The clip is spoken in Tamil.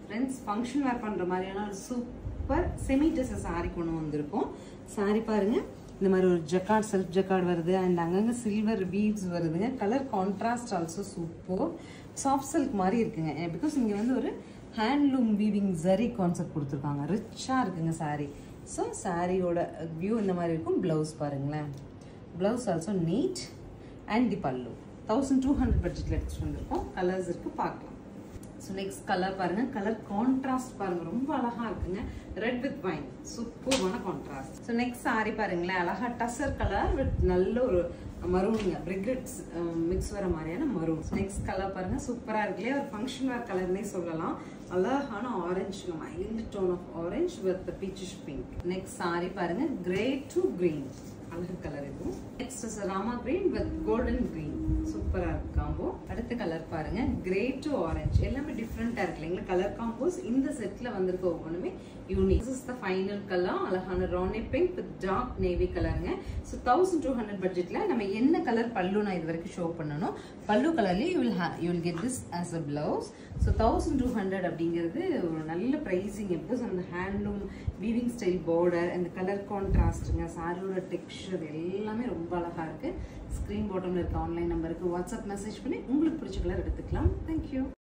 ஃப்ரெண்ட்ஸ் ஃபங்க்ஷன் வேர் பண்ற மாதிரியான ஒரு சூப்பர் செமி ட்ரெஸ் சாரி கொண்டு வந்திருக்கோம் சாரி பாருங்க இந்த மாதிரி ஒரு ஜக்கார்ட் செல்ஃப் ஜக்கார்ட் வருது அண்ட் அங்கங்க சில்வர் பீட்ஸ் வருதுங்க colour contrast also super soft silk மாதிரி இருக்குங்க பிகாஸ் இங்க வந்து ஒரு ஹேண்ட்லூம் வீவிங் ஜரி கான்செப்ட் கொடுத்துருக்காங்க ரிச்சாக இருக்குங்க saree ஸோ சாரியோட வியூ இந்த மாதிரி இருக்கும் ப்ளவுஸ் பாருங்களேன் blouse also neat and the pallu thousand two hundred பட்ஜெட்டில் எடுத்துகிட்டு வந்திருக்கோம் கலர்ஸ் இருக்கு பார்க்கலாம் ஸோ நெக்ஸ்ட் கலர் பாருங்க கலர் கான்ட்ராஸ்ட் பாருங்க ரொம்ப அழகா இருக்குங்க ரெட் வித் வைன் சூப்பர்வான கான்ட்ராஸ்ட் ஸோ நெக்ஸ்ட் சாரி பாருங்களேன் அழகா டசர் கலர் வித் நல்ல ஒரு மரூனுங்க பிரிக்ரெட்ஸ் மிக்ஸ் வர மாதிரியான மரூன் நெக்ஸ்ட் கலர் பாருங்க சூப்பரா இருக்கு இல்லையா ஒரு ஃபங்க்ஷன் வேர் கலர்னே சொல்லலாம் அழகான orange mild tone of orange with peachish pink next sari பாருங்க கிரே டு கிரீன் அழகு கலர் இதுவும் next is Rama green with golden green சூப்பரா இருக்கு காம்போ அடுத்த கலர் பாருங்க கிரே டு ஆரஞ்சு எல்லாமே டிஃப்ரெண்டா இருக்கு இல்லைங்களா கலர் காம்போஸ் இந்த செட்ல வந்திருக்க ஒவ்வொன்றுமே unique this is the final colour அழகான Rani pink with dark navy கலருங்க ஸோ தௌசண்ட் டூ ஹண்ட்ரட் பட்ஜெட்ல நம்ம என்ன கலர் பல்லு நான் இது வரைக்கும் ஷோ பண்ணணும் பல்லு கலர்லேயே you will you will get this as a blouse so thousand two hundred அப்படிங்கிறது ஒரு நல்ல ப்ரைஸிங் பிகாஸ் அந்த ஹேண்ட்லூம் வீவிங் ஸ்டைல் பார்டர் அந்த கலர் கான்ட்ராஸ்ட்டுங்க சாரியோட டெக்ஸ்டர் எல்லாமே ரொம்ப அழகா இருக்கு ஸ்க்ரீன் பாட்டம்ல இருக்க ஆன்லைன் நம்பருக்கு வாட்ஸ்அப் மெசேஜ் பண்ணி உங்களுக்கு பிடிச்ச கலர் எடுத்துக்கலாம் தேங்க்யூ